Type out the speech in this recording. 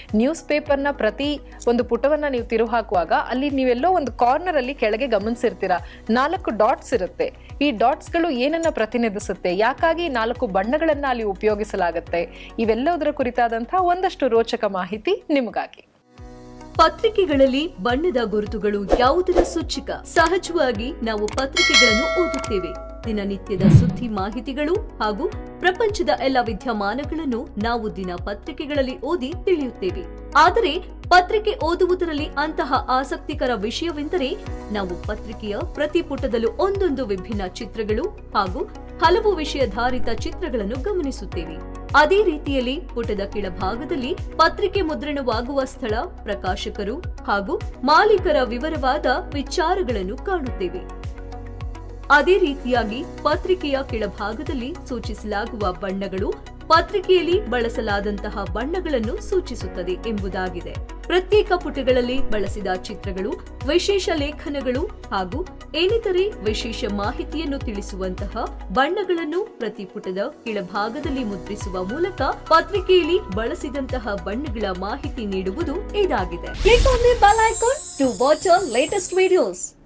News ಪೇಪರ್ನ ಪ್ರತಿ ಒಂದು ಪುಟವನ್ನ ನೀವು ತಿರು ಹಾಕುವಾಗ ಅಲ್ಲಿ ನೀವೆಲ್ಲೋ ಒಂದು ಕಾರ್ನರ್ ಅಲ್ಲಿ ಕೆಳಗೆ ಗಮನಿಸಿರ್ತೀರಾ ನಾಲ್ಕು ಡಾಟ್ಸ್ ಇರುತ್ತೆ ಈ ಡಾಟ್ಸ್ಗಳು ಏನನ್ನ ಪ್ರತಿನಿಧಿಸುತ್ತೆ ಯಾಕಾಗಿ ಈ ನಾಲ್ಕು ಬಣ್ಣಗಳನ್ನ ಅಲ್ಲಿ ಉಪಯೋಗಿಸಲಾಗುತ್ತೆ ಇವೆಲ್ಲದರ ಕುರಿತಾದಂತಹ ಒಂದಷ್ಟು ರೋಚಕ ಮಾಹಿತಿ ನಿಮಗಾಗಿ ಪತ್ರಿಕೆಗಳಲ್ಲಿ ಬಣ್ಣದ ಗುರುತುಗಳು ಯಾವುದರ ಸೂಚಕ ಸಹಜವಾಗಿ ನಾವು ಪತ್ರಿಕೆಗಳನ್ನು ಓದುತ್ತೇವೆ ದಿನನಿತ್ಯದ ಸುದ್ದಿ ಮಾಹಿತಿಗಳು ಹಾಗೂ ಪ್ರಪಂಚದ ಎಲ್ಲ ವಿದ್ಯಮಾನಗಳನ್ನು ನಾವು ದಿನ ಪತ್ರಿಕೆಗಳಲ್ಲಿ ಓದಿ ತಿಳಿಯುತ್ತೇವೆ ಆದರೆ ಪತ್ರಿಕೆ ಓದುವುದರಲ್ಲಿ ಅಂತಹ ಆಸಕ್ತಿಕರ ವಿಷಯವೆಂದರೆ ನಾವು ಪತ್ರಿಕೆಯ ಪ್ರತಿ ಪುಟದಲ್ಲೂ ಒಂದೊಂದು ವಿಭಿನ್ನ ಚಿತ್ರಗಳು ಹಾಗೂ ಹಲವು ವಿಷಯಧಾರಿತ ಚಿತ್ರಗಳನ್ನು ಗಮನಿಸುತ್ತೇವೆ ಅದೇ ರೀತಿಯಲ್ಲಿ ಪುಟದ ಕೆಳಭಾಗದಲ್ಲಿ ಪತ್ರಿಕೆ ಮುದ್ರಣವಾಗುವ ಸ್ಥಳ ಪ್ರಕಾಶಕರು ಹಾಗೂ ಮಾಲೀಕರ ವಿವರವಾದ ವಿಚಾರಗಳನ್ನು ಕಾಣುತ್ತೇವೆ ಅದೇ ರೀತಿಯಾಗಿ ಪತ್ರಿಕೆಯ ಕೆಳಭಾಗದಲ್ಲಿ ಸೂಚಿಸಲಾಗುವ ಬಣ್ಣಗಳು ಪತ್ರಿಕೆಯಲ್ಲಿ ಬಳಸಲಾದಂತಹ ಬಣ್ಣಗಳನ್ನು ಸೂಚಿಸುತ್ತದೆ ಎಂಬುದಾಗಿದೆ ಪ್ರತ್ಯೇಕ ಪುಟಗಳಲ್ಲಿ ಬಳಸಿದ ಚಿತ್ರಗಳು ವಿಶೇಷ ಲೇಖನಗಳು ಹಾಗೂ ಏನಿತರೆ ವಿಶೇಷ ಮಾಹಿತಿಯನ್ನು ತಿಳಿಸುವಂತಹ ಬಣ್ಣಗಳನ್ನು ಪ್ರತಿ ಪುಟದ ಕೆಳಭಾಗದಲ್ಲಿ ಮುದ್ರಿಸುವ ಮೂಲಕ ಪತ್ರಿಕೆಯಲ್ಲಿ ಬಳಸಿದಂತಹ ಬಣ್ಣಗಳ ಮಾಹಿತಿ ನೀಡುವುದು ಇದಾಗಿದೆ Click on the bell icon to watch our latest videos.